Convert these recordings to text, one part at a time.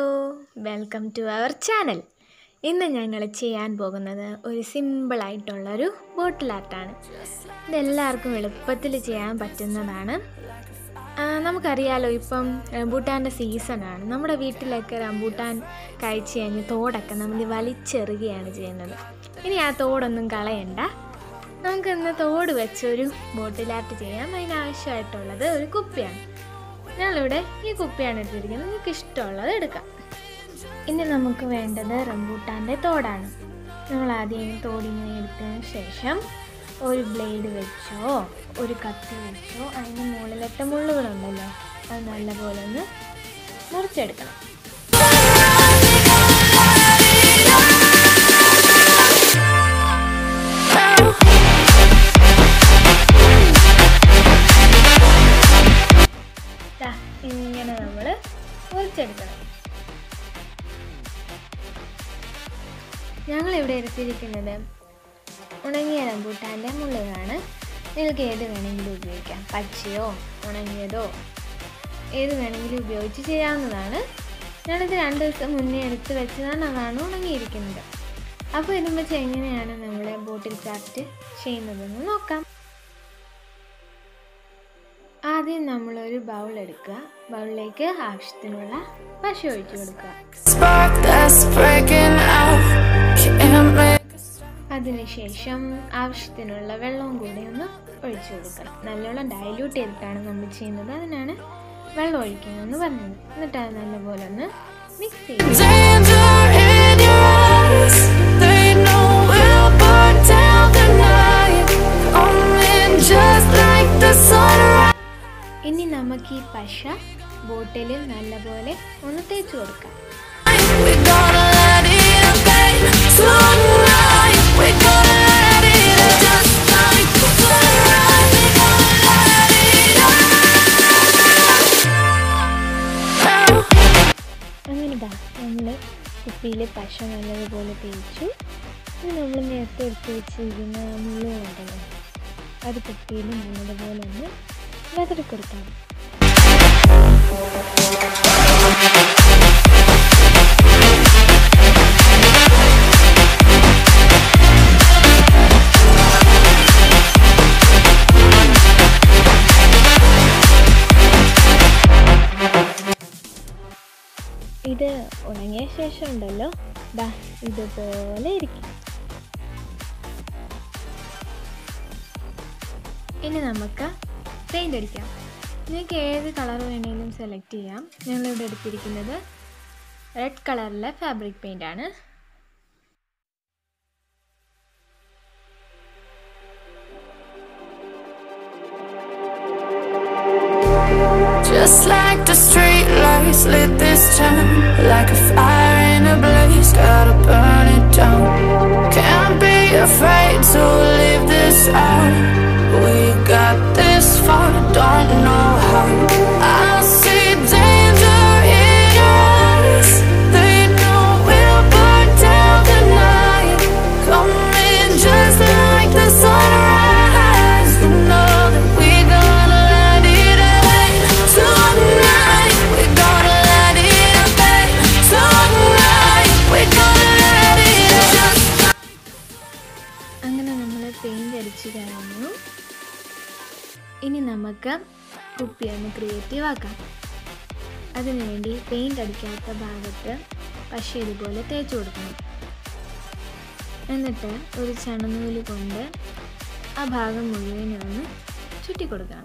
Welcome to our channel ഇന്ന് ഞങ്ങൾ ചെയ്യാൻ പോകുന്നത് ഒരു സിമ്പിളായിട്ടുള്ളൊരു ബോട്ടിൽ ആർട്ടാണ് ഇതെല്ലാവർക്കും എളുപ്പത്തിൽ ചെയ്യാൻ പറ്റുന്നതാണ് ആ, നമുക്കറിയാലോ ഇപ്പം റംബൂട്ടാൻ്റെ സീസണാണ് നമ്മുടെ വീട്ടിലൊക്കെ റംബൂട്ടാൻ കഴിച്ച് കഴിഞ്ഞ് തോടൊക്കെ നമ്മൾ വലിച്ചെറുകയാണ് ചെയ്യുന്നത് ഇനി ആ തോടൊന്നും കളയണ്ട നമുക്ക് ഇന്ന് തോട് വെച്ചൊരു ബോട്ടിൽ ആർട്ട് ചെയ്യാം അതിനാവശ്യമായിട്ടുള്ളത് ഒരു കുപ്പിയാണ് ഞങ്ങളിവിടെ ഈ കുപ്പിയാണ് എടുത്തിരിക്കുന്നത് നിങ്ങൾക്ക് ഇഷ്ടമുള്ളത് എടുക്കാം ഇനി നമുക്ക് വേണ്ടത് റംബൂട്ടാൻ്റെ തോടാണ് നമ്മൾ ആദ്യം തോടിങ്ങനെ എടുത്തതിന് ശേഷം ഒരു ബ്ലേഡ് വെച്ചോ ഒരു കത്തി വെച്ചോ അതിൻ്റെ മുകളിലത്തെ മുള്ളുകളുണ്ടല്ലോ അത് നല്ലപോലെ ഒന്ന് മുറിച്ചെടുക്കണം ദാ ഇങ്ങനെ നമ്മൾ മുറിച്ചെടുക്കണം ഞങ്ങളിവിടെ എടുത്തിരിക്കുന്നത് ഉണങ്ങിയ റംബൂട്ടാൻ്റെ മുള്ളുകളാണ് നിങ്ങൾക്ക് ഏത് വേണമെങ്കിലും ഉപയോഗിക്കാം പച്ചയോ ഉണങ്ങിയതോ ഏത് വേണമെങ്കിലും ഉപയോഗിച്ച് ചെയ്യാവുന്നതാണ് ഞാനിത് രണ്ട് ദിവസം മുന്നേ എടുത്ത് വെച്ചതാണ് അതാണ് ഉണങ്ങിയിരിക്കുന്നത് അപ്പോൾ ഇതും വെച്ച് എങ്ങനെയാണ് നമ്മൾ ബോട്ടിൽ ചാർട്ട് ചെയ്യുന്നതെന്ന് നോക്കാം ആദ്യം നമ്മളൊരു ബൗൾ എടുക്കുക ബൗളിലേക്ക് ആവശ്യത്തിനുള്ള പശ ഒഴിച്ചു കൊടുക്കുക spark that's breaking out. Can't make അതിനുശേഷം ആവശ്യത്തിനുള്ള വെള്ളവും കൂടി ഒന്ന് ഒഴിച്ചു കൊടുക്കണം നല്ലോണം ഡൈല്യൂട്ട് ചെയ്തിട്ടാണ് നമ്മൾ ചെയ്യുന്നത് അതിനാണ് വെള്ളം ഒഴിക്കണമെന്ന് പറഞ്ഞത് എന്നിട്ട് അത് നല്ലപോലെ ഒന്ന് മിക്സ് ചെയ്യും danger in your eyes. They know we'll burn down the night. Coming just like the sunrise. ഇനി നമുക്ക് ഈ പശ ബോട്ടിലിൽ നല്ലപോലെ ഒന്ന് തേച്ച് കൊടുക്കാം We're gonna let it rain tonight. We're gonna let it just like the sunrise. We're gonna let it out. അങ്ങനെ ദാ നമ്മൾ കുപ്പിയിൽ പശ നല്ലതുപോലെ തേച്ചു ഇനി നമ്മൾ നേരത്തെ എടുത്ത് വെച്ചിരിക്കുന്ന മുള്ളുകളുണ്ടല്ലോ അത് കുപ്പിയിൽ നല്ലതുപോലെ ഒന്ന് വെതറി കൊടുക്കാം ഇത് ഉണങ്ങിയ ശേഷം ഉണ്ടല്ലോ ദാ ഇതുപോലെ ഇരിക്കും ഇനി നമുക്ക് പെയിൻ്റ് അടിക്കാം നിങ്ങൾക്ക് ഏത് കളർ വേണമെങ്കിലും സെലക്ട് ചെയ്യാം ഞങ്ങളിവിടെ എടുത്തിരിക്കുന്നത് റെഡ് കളറിലെ ഫാബ്രിക് പെയിൻ്റ് ആണ് Just like the street lights lit this town Like a fire in a blaze, gotta burn it down Can't be afraid to leave this out We got this far, don't know how I see danger in your eyes They know we'll burn down the night Coming just like the sunrise You know that we're gonna let it rain Tonight We're gonna let it rain Tonight We're gonna let it just അങ്ങനെ നമ്മൾ paint അടിച്ച് കഴിഞ്ഞു ഇനി നമുക്ക് കുപ്പി ഒന്ന് creative ആക്കാം അതിനുവേണ്ടി പെയിൻ്റ് അടിക്കാത്ത ഭാഗത്ത് പശ ഇതുപോലെ തേച്ച് കൊടുക്കണം എന്നിട്ട് ഒരു ചണനൂല് കൊണ്ട് ആ ഭാഗം മുഴുവനും ഒന്ന് ചുറ്റി കൊടുക്കണം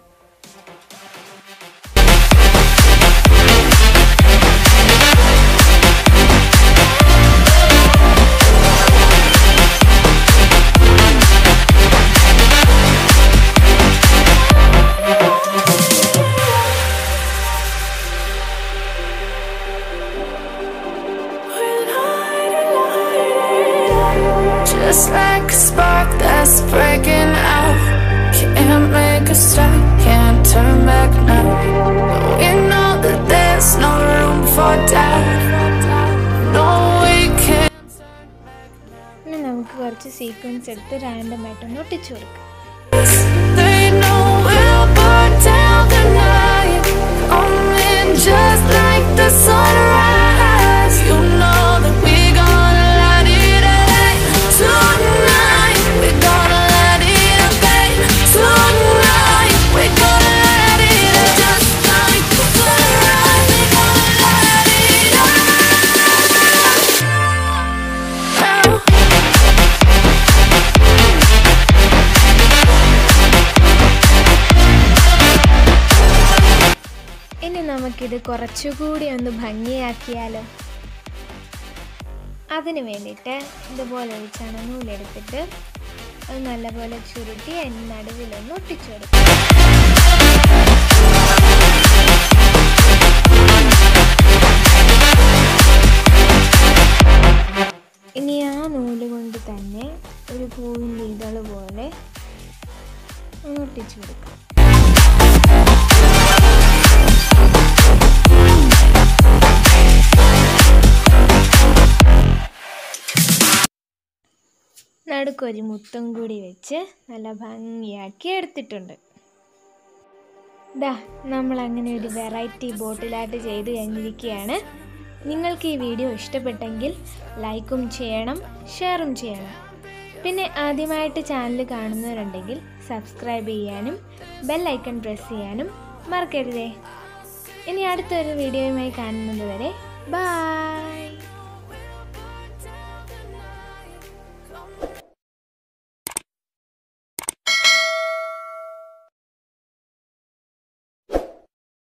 Just like a spark that's breaking out Can't make a stop, can't turn back now We know that there's no room for doubt No, we can't ഇനി നമുക്ക് കുറച്ച് സീക്വൻസ് എടുത്ത് റാൻഡം ആയിട്ടൊന്ന് ഒട്ടിച്ചു കൊടുക്കാം They know we'll burn down the night Coming just like the sunrise നമുക്കിത് കുറച്ചുകൂടി ഒന്ന് ഭംഗിയാക്കിയാലോ അതിന് വേണ്ടിയിട്ട് ഇതുപോലെ ഒരു ചണനൂലെടുത്തിട്ട് അത് നല്ലപോലെ ചുരുട്ടി അതിന് നടുവിലൊന്ന് ഒട്ടിച്ചു കൊടുക്കും ഇനി ആ നൂല് കൊണ്ട് തന്നെ ഒരു പൂവിൻ്റെ ഇതള് പോലെ ഒന്ന് ഒട്ടിച്ചു കൊടുക്കാം നടുക്കൊരു മുത്തും കൂടി വെച്ച് നല്ല ഭംഗിയാക്കി എടുത്തിട്ടുണ്ട് ദാ നമ്മൾ അങ്ങനെ ഒരു വെറൈറ്റി ബോട്ടിലായിട്ട് ചെയ്ത് കഴിഞ്ഞിരിക്കുകയാണ് നിങ്ങൾക്ക് ഈ വീഡിയോ ഇഷ്ടപ്പെട്ടെങ്കിൽ ലൈക്കും ചെയ്യണം ഷെയറും ചെയ്യണം പിന്നെ ആദ്യമായിട്ട് ചാനൽ കാണുന്നവരുണ്ടെങ്കിൽ സബ്സ്ക്രൈബ് ചെയ്യാനും ബെൽ ഐക്കൺ പ്രസ് ചെയ്യാനും മറക്കരുതേ ഇനി അടുത്തൊരു വീഡിയോയുമായി കാണുന്നത് വരെ ബായ്